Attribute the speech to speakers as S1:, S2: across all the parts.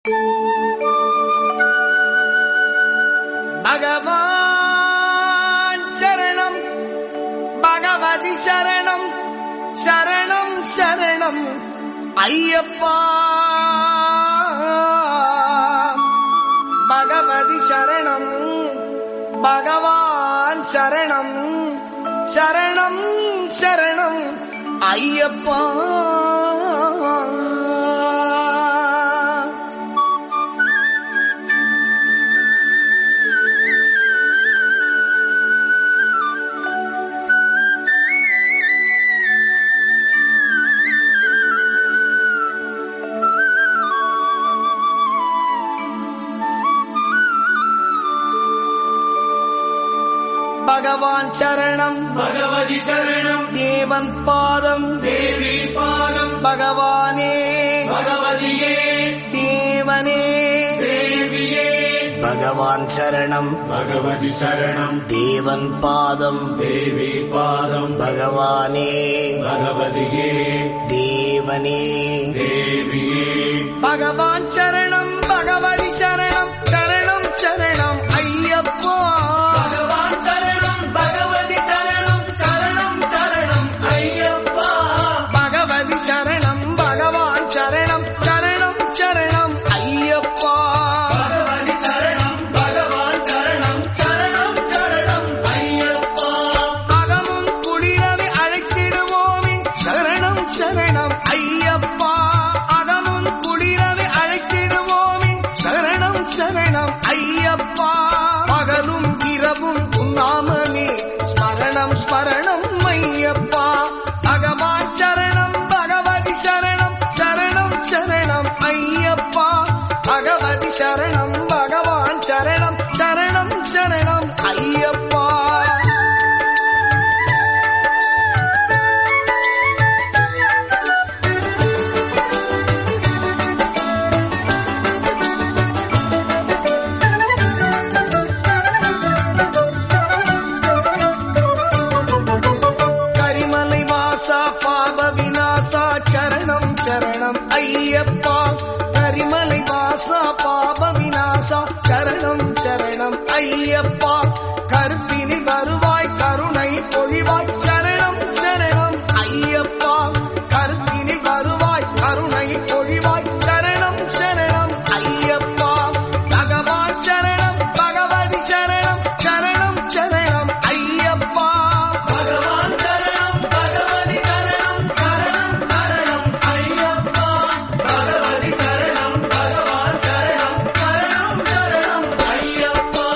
S1: பகவான் சரணம் பகவதி சரணம் சரணம் சரணம் ஐயப்பா பகவதி சரணம் பகவான் சரணம் சரணம் சரணம் ஐயப்பா பகவான் சரணம்
S2: பகவதி சரணம்
S1: தேவன் பாதம்
S2: தேவி பாதம்
S1: பகவானே
S2: பகவதியே
S1: தேவனே
S2: தேவியே
S1: பகவான் சரணம்
S2: பகவதி சரணம்
S1: தேவன் பாதம்
S2: தேவி பாதம்
S1: பகவானே
S2: பகவதியே
S1: தேவனே
S2: தேவியே
S1: பகவான் சரணம் பகவதி சரணம் சரணம் சரணம் ஐயப்பா
S2: பகவான் சரணம் பகவதி சரணம் சரணம் சரணம் ஐயப்பா
S1: பகவதி சரணம் பகவான் சரணம் சரணம் சரணம் ஐயப்பா
S2: பகவதி சரணம் பகவான் சரணம் சரணம் சரணம் ஐயப்பா
S1: அகமும் குளிரவி அழைத்திடுவோமே சரணம் சரணம் ஐயப்பா அகமும் குளிரவி அழைத்திடுவோமே சரணம் சரணம் ஐயப்பா பகலும் இரவும் உன்னாமமே ஸ்மரணம் ஸ்மரணம் ஐயப்பா பகவான் சரணம் பகவதி சரணம் சரணம் சரணம் ஐயப்பா பகவதி சரணம் பகவான் சரணம் சரணம் சரணம் ஐயப்பா கரிமலை வாசா பாப விநாசா சரணம் சரணம் ஐயப்பா கரிமலை வாசா பாப விநாசா சரணம் சரணம் ஐயப்பா கருத்தினில் வருவாய் கருணை பொழிவாய் சரணம் சரணம் ஐயப்பா கருத்தினில் வருவாய் கருணை பொழிவாய் சரணம் சரணம் ஐயப்பா பகவான் சரணம் பகவதி சரணம் சரணம் சரணம் ஐயப்பா
S2: பகவான் சரணம் பகவதி சரணம் சரணம் சரணம் ஐயப்பா பகவதி சரணம் பகவான் சரணம் சரணம் சரணம் ஐயப்பா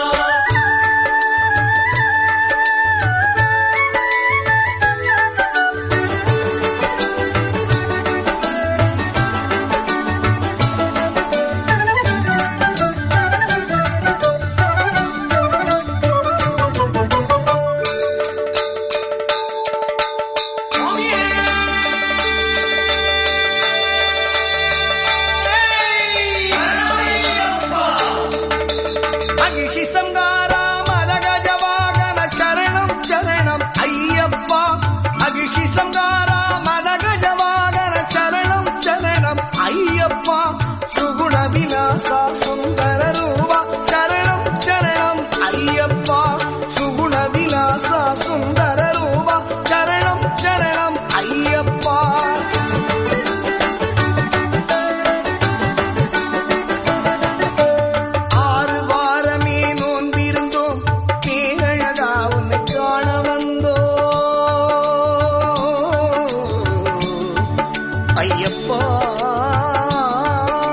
S1: மகிஷி சங்காரா மதகஜ வாகன சரணம் சரணம் ஐயப்பா மகிஷி சங்காரா மதகஜ வாகன சரணம் சரணம் ஐயப்பா சுகுண விலாசா சுந்தர ரூபா சரணம் சரணம் ஐயப்பா சுகுண விலாசா சுந்தர ரூபா சரணம் சரணம் ஐயப்பா ஆறு வாரமே நோன்பிருந்தோம் பேரழகா உன்னை காண வந்தோ ஐயப்பா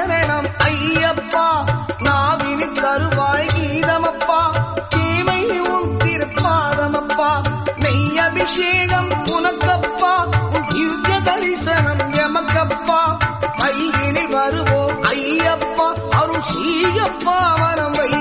S1: சரணம் ஐயப்பா நாவினி தருவாய் கீதமப்பா தீமை உன் திருப்பாதமப்பா நெய் அபிஷேகம் உனக்கப்பா உன் திவ்ய தரிசனம் எமக்கப்பா கையினில் வருவோம் ஐயப்பா அருள் சீயப்பா வரம் வை